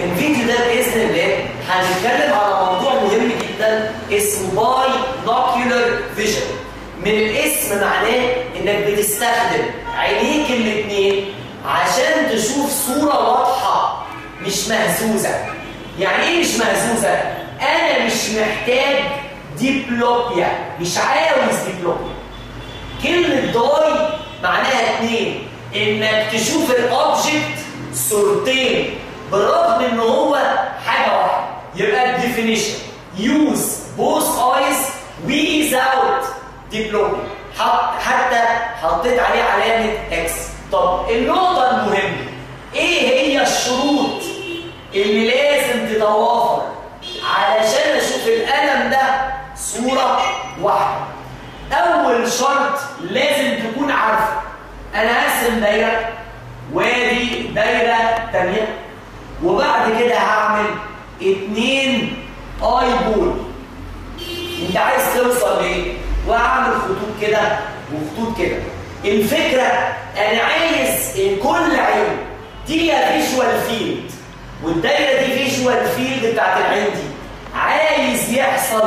الفيديو ده باذن الله هنتكلم على موضوع مهم جدا اسمه باي نوكيولر فيجن من الاسم معناه انك بتستخدم عينيك الاثنين عشان تشوف صوره واضحه مش مهزوزه يعني ايه مش مهزوزه انا مش محتاج ديبلوبيا مش عاوز ديبلوبيا كلمه داي معناها اتنين انك تشوف الاوبجكت صورتين بالرغم ان هو حاجه واحده يبقى الديفينيشن يوز بوث ايز without ديبلوبيا حط حتى حطيت عليه علامه اكس طب النقطه المهمه ايه هي الشروط اللي لازم تتوافر علشان اشوف القلم ده صوره واحده اول شرط لازم تكون عارفه انا هرسم دايره وادي دايره ثانيه وبعد كده هعمل اتنين اي بول انت عايز توصل لايه وهعمل خطوط كده وخطوط كده الفكره انا عايز ان كل عين دي فيجوال فيلد والدايره دي فيجوال فيلد بتاعت العين دي عايز يحصل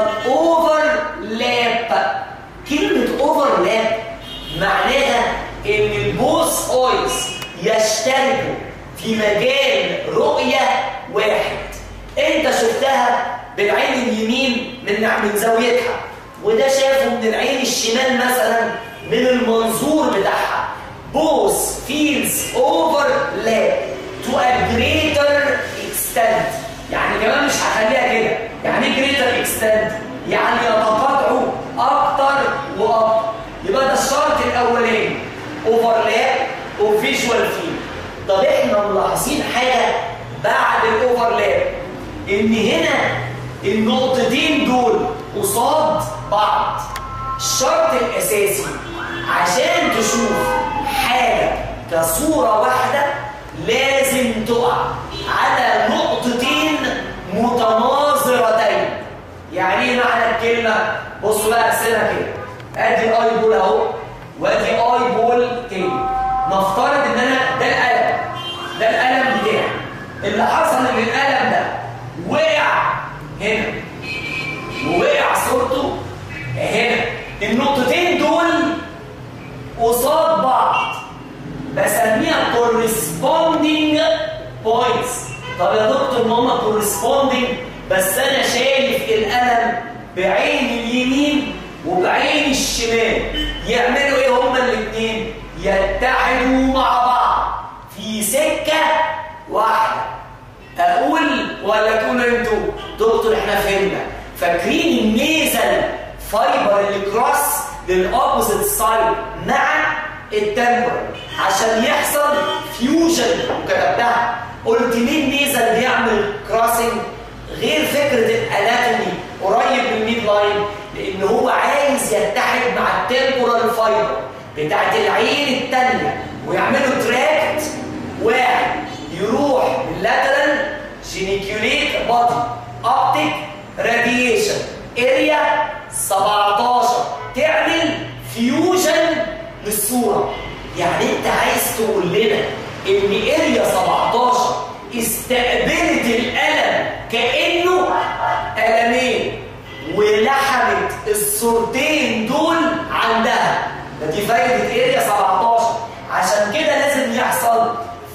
اوفرلاب كلمه اوفرلاب معناها ان البوث اويز يشتركوا في مجال رؤيه واحد انت شفتها بالعين اليمين من من زاويتها وده شافه من العين الشمال مثلا من المنظور بتاعها both fields overlap to a greater extent يعني كمان مش هخليها كده يعني ايه greater extent يعني يتقاطعوا اكتر واكتر يبقى ده الشرط الاولاني overlap of visual field طب احنا ملاحظين حاجه بعد الاوفرلاب ان هنا النقطتين دول قصاد بعض الشرط الاساسي عشان تشوف حاجه كصوره واحده لازم تقع على نقطتين متناظرتين يعني ايه معنى الكلمه بصوا بقى ارسمها كده ادي اي بول اهو وادي اي بول تاني نفترض ان انا ده القلم ده القلم بتاعي اللي حصل ان القلم ده وقع هنا ووقع صورته هنا النقطتين دول قصاد بعض بسميها corresponding points طب يا دكتور ما هم corresponding بس انا شايف القلم بعين اليمين وبعين الشمال يعملوا ايه هما الاثنين يتحدوا مع بعض في سكه واحده اقول ولا تقولوا انتوا دكتور احنا فهمنا فاكرين النيزل فايبر اللي كروس للاوبوزيت سايد مع التمبر عشان يحصل فيوجن وكتبتها قلت ليه النيزل بيعمل كروسنج غير فكره الاناتومي قريب من الميد لاين لان هو عايز يتحد مع التمبورال فايبر بتاعت العين الثانيه ويعملوا تراكت واحد يروح باللاترال جينيكيوليت بادي اوبتيك راديشن اريا 17 تعمل فيوجن للصوره يعني انت عايز تقول لنا ان اريا 17 استقبلت الالم كانه قلمين ولحمت الصورتين دول عندها ده دي فايده اريا 17 عشان كده لازم يحصل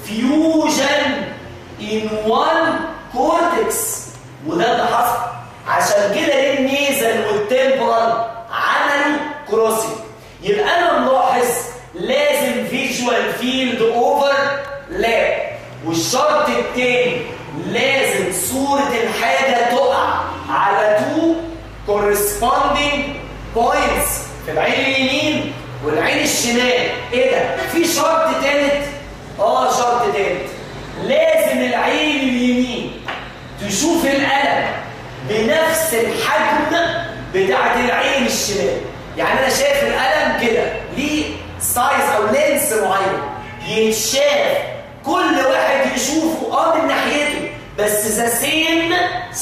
فيوجن in one cortex وده اللي حصل عشان كده ليه النيزل والتمبرال عملوا كروسنج يبقى انا ملاحظ لازم فيجوال فيلد اوفر لاب والشرط التاني لازم صورة الحاجة تقع على تو corresponding points في العين اليمين والعين الشمال ايه ده في شرط تالت اه شرط تالت لازم العين اليمين تشوف القلم بنفس الحجم بتاعت العين الشمال يعني انا شايف القلم كده ليه سايز او لينس معين يتشاف كل واحد يشوفه اه من ناحيته بس ذا سيم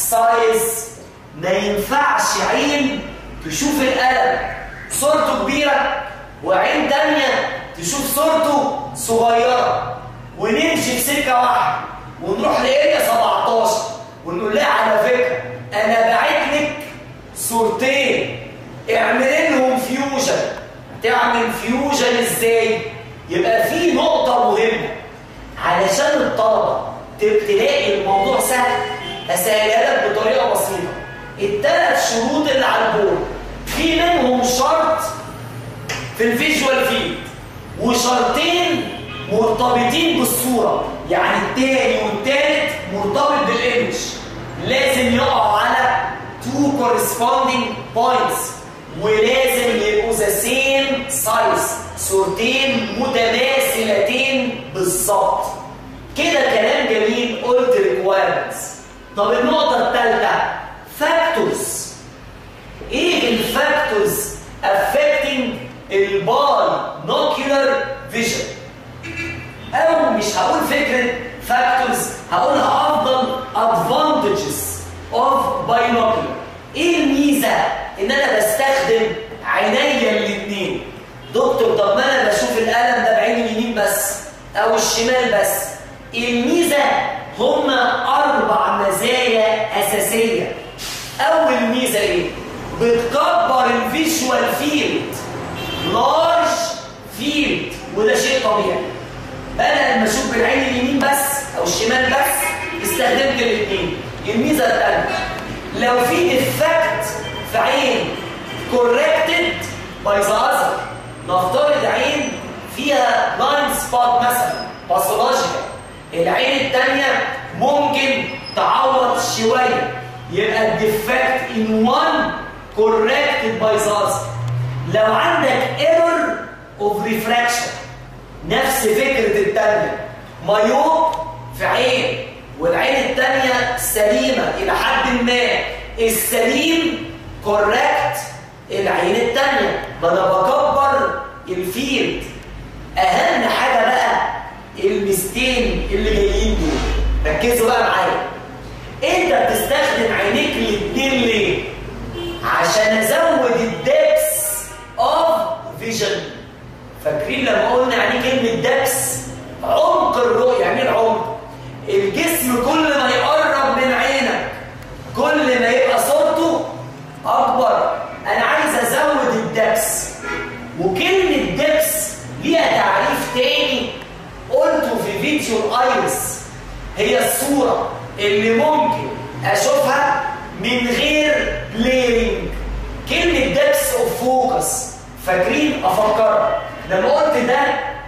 سايز ما ينفعش عين تشوف القلم صورته كبيره وعين تانية تشوف صورته صغيره ونمشي في سكه واحده ونروح لاريا 17 تلاقي الموضوع سهل هسهلها لك بطريقه بسيطه الثلاث شروط اللي على البورد في منهم شرط في الفيجوال فيلد وشرطين مرتبطين بالصوره يعني الثاني والثالث مرتبط بالايمج لازم يقعوا على two corresponding points ولازم يبقوا ذا سيم سايز صورتين متماثلتين بالظبط كده كلام جميل قلت requirements طب النقطة الثالثة فاكتورز ايه الفاكتورز affecting الباي نوكيولار فيجن او مش هقول فكرة فاكتورز هقولها افضل advantages of binocular ايه الميزة ان انا بستخدم عينيا الاثنين دكتور طب ما انا بشوف القلم ده بعين اليمين بس او الشمال بس الميزة هما اربع مزايا اساسية اول ميزة ايه بتكبر الفيجوال فيلد لارج فيلد وده شيء طبيعي بدل ما اشوف بالعين اليمين بس او الشمال بس استخدمت الاثنين الميزه الثانيه لو في ديفكت في عين كوركتد باي ذا اذر نفترض عين فيها بلايند سبوت مثلا باثولوجيكال العين الثانيه ممكن تعوض شويه يبقى الديفكت ان وان كوركتد باي ذا اذر لو عندك ايرور اوف ريفراكشن نفس فكره الثانيه مايوب في عين والعين الثانيه سليمه الى حد ما السليم كوركت العين الثانيه ما انا بكبر الفيلد اهم حاجه بقى المستين اللي جايين دول ركزوا بقى معايا انت بتستخدم عينيك الاثنين ليه عشان ازود الدبس اوف فيجن فاكرين لما قلنا يعني كلمه دبس عمق الرؤيه يعني العمق الجسم كل ما يقرب من عينك كل ما يبقى صورته اكبر انا عايز ازود الدبس وكلمه دبس ليها تعريف تاني قلته في فيديو الايرس هي الصوره اللي ممكن اشوفها من غير بليرنج كلمه دبس اوف فوكس فاكرين افكر لما قلت ده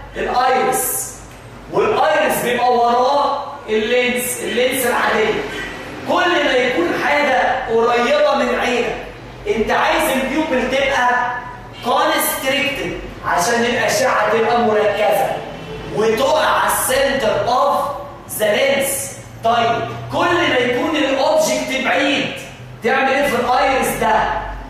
الايرس والايرس بيبقى وراه اللينس اللينس العاديه كل ما يكون حاجه قريبه من عينك انت عايز البيوبل تبقى كونستريكتد عشان الاشعه تبقى مركزه وتقع على السنتر اوف ذا لينس طيب كل ما يكون الاوبجكت بعيد تعمل ايه في الايرس ده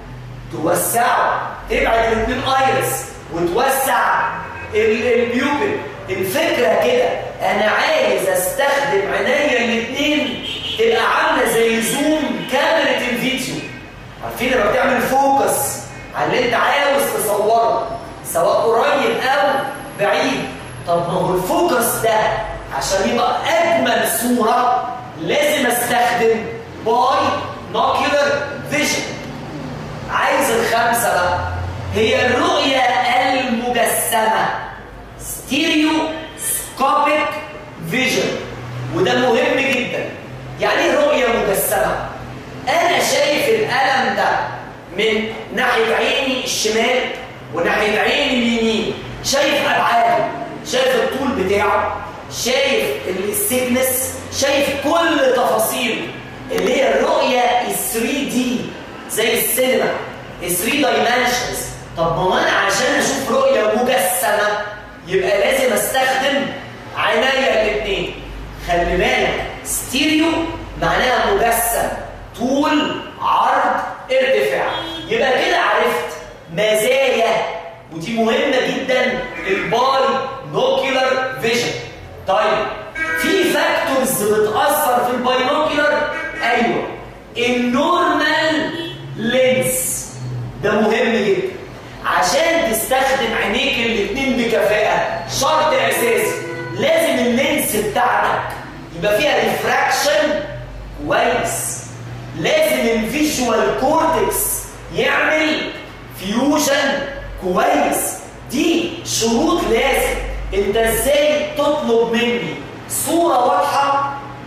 توسعه تبعد الاثنين ايرس وتوسع البيوبل الفكره كده انا عايز استخدم عينيا الاثنين تبقى عامله زي زوم كاميرا الفيديو عارفين لما بتعمل فوكس على اللي انت عاوز تصوره سواء قريب او بعيد طب ما هو الفوكس ده عشان يبقى اجمل صوره لازم استخدم باي نوكيولر فيجن عايز الخمسه بقى هي الرؤيه المجسمه ستيريو سكوبيك فيجن وده مهم جدا يعني ايه رؤيه مجسمه انا شايف القلم ده من ناحيه عيني الشمال وناحيه عيني اليمين شايف ابعاده شايف الطول بتاعه شايف السيكنس شايف كل تفاصيل اللي هي الرؤيه ال 3 دي زي السينما 3 دايمنشنز طب ما انا عشان اشوف رؤيه مجسمه يبقى لازم استخدم عينيا الاثنين خلي بالك ستيريو معناها مجسم طول عرض ارتفاع يبقى كده عرفت مزايا ودي مهمه جدا الباي نوكيولار فيجن طيب في فاكتورز بتاثر في الباينوكيولار ايوه النورمال لينس ده مهم جدا عشان تستخدم عينيك الاثنين بكفاءه شرط اساسي لازم اللينس بتاعتك يبقى فيها ريفراكشن كويس لازم الفيجوال كورتكس يعمل فيوجن كويس دي شروط لازم انت ازاي تطلب مني صوره واضحه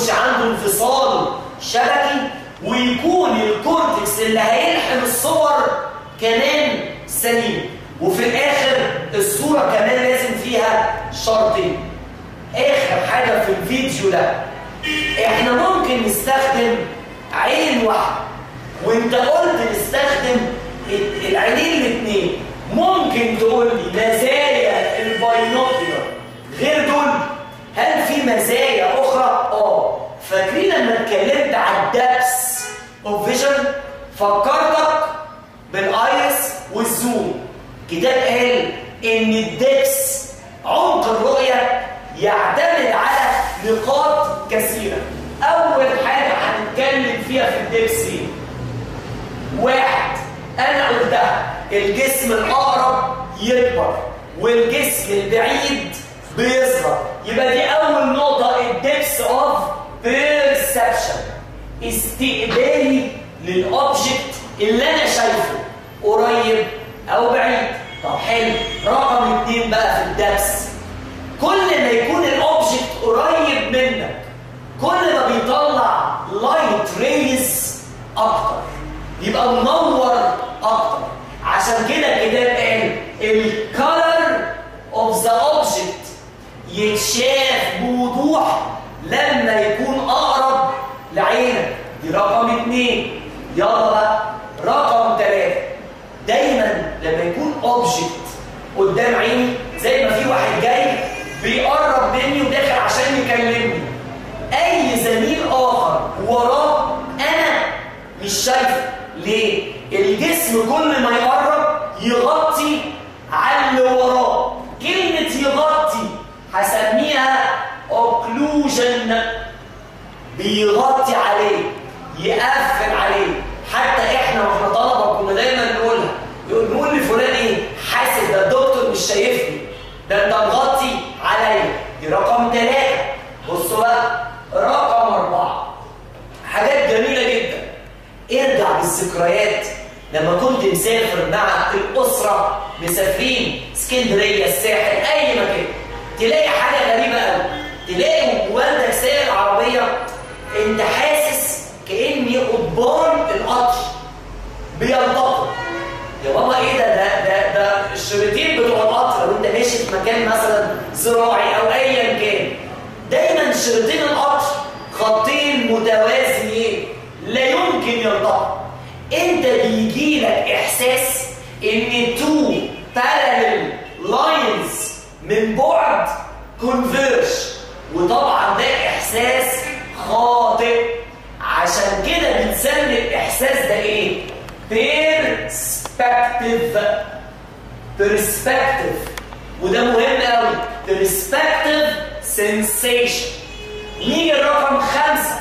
يكونش عنده انفصال شبكي ويكون الكورتكس اللي هيلحم الصور كمان سليم وفي الاخر الصورة كمان لازم فيها شرطين اخر حاجة في الفيديو ده احنا ممكن نستخدم عين واحدة وانت قلت نستخدم العينين الاثنين ممكن تقول لي مزايا الباينوكيولار غير دول هل في مزايا اخرى اه فاكرين لما اتكلمت على الدبس اوف فيجن فكرتك بالايرس والزوم كتاب قال ان الدبس عمق الرؤيه يعتمد على نقاط كثيره اول حاجه هنتكلم فيها في الدبس ايه واحد انا قلتها الجسم الاقرب يكبر والجسم البعيد بيصغر يبقى دي اول نقطه الدبس اوف بيرسبشن استقبالي للاوبجكت اللي انا شايفه قريب او بعيد طب حلو رقم اتنين بقى في الدبس كل ما يكون الاوبجكت قريب منك كل ما بيطلع لايت ريز اكتر يبقى منور اكتر عشان كده الكتاب قال الكالر اوف ذا اوبجكت يتشاف بوضوح لما يكون اقرب لعينك دي رقم اتنين يلا بقى رقم ثلاثة دايما لما يكون اوبجكت قدام عيني زي ما في واحد جاي بيقرب مني وداخل عشان يكلمني اي زميل اخر وراه انا مش شايفه ليه الجسم كل ما يقرب يغطي على اللي وراه كلمه يغطي هسميها اوكلوجن بيغطي عليه يقفل عليه حتى احنا واحنا طلبه كنا دايما نقولها نقول لفلان ايه حاسب ده الدكتور مش شايفني ده انت مغطي عليا دي رقم ثلاثة بصوا بقى رقم أربعة حاجات جميلة جدا ارجع بالذكريات لما كنت مسافر مع الأسرة مسافرين اسكندرية الساحل أي مكان تلاقي حاجة غريبة قوي تلاقي والدك سايق العربية انت حاسس كأني قضبان القطر بيلتقط يا بابا ايه ده ده ده, ده الشريطين بتوع القطر لو انت ماشي في مكان مثلا زراعي او ايا كان دايما شريطين القطر خطين متوازيين لا يمكن يلتقوا انت بيجي لك احساس ان تو parallel لاينز من بعد كونفيرج وطبعا ده احساس خاطئ عشان كده بنسمي الاحساس ده ايه perspective perspective وده مهم قوي perspective sensation نيجي الرقم خمسة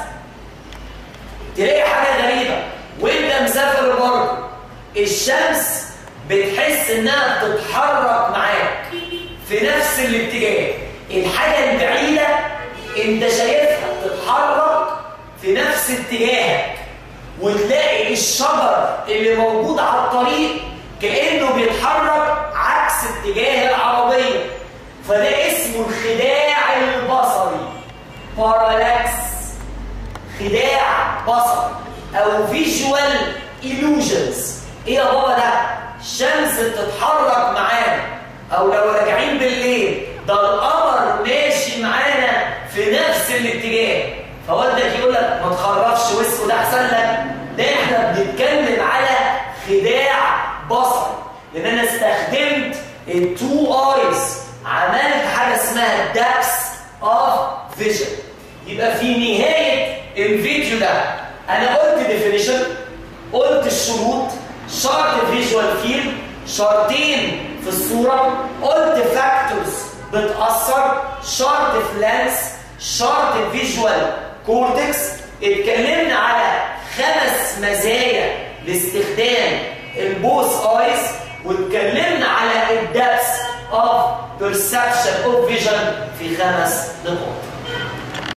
تلاقي حاجة غريبة وانت مسافر برضه الشمس بتحس انها بتتحرك معاك في نفس الاتجاه الحاجة البعيدة انت شايفها بتتحرك في نفس اتجاهك وتلاقي الشجر اللي موجود على الطريق كأنه بيتحرك عكس اتجاه العربية فده اسمه الخداع البصري بارالاكس خداع بصري او فيجوال illusions ايه يا بابا ده الشمس بتتحرك معانا او لو راجعين بالليل ده القمر ماشي معانا في نفس الاتجاه فوالدك يقول لك ما تخرفش وسط ده احسن لك ده احنا بنتكلم على خداع بصري لان انا استخدمت التو ايز عملت حاجه اسمها دابس اوف فيجن يبقى في نهايه الفيديو ده انا قلت ديفينيشن قلت الشروط شرط فيجوال فيلد شرطين في الصوره قلت فاكتورز بتاثر شرط في لانس شرط فيجوال كورتكس اتكلمنا على خمس مزايا لاستخدام البوث ايز واتكلمنا على الدبس اوف بيرسبشن اوف فيجن في خمس نقاط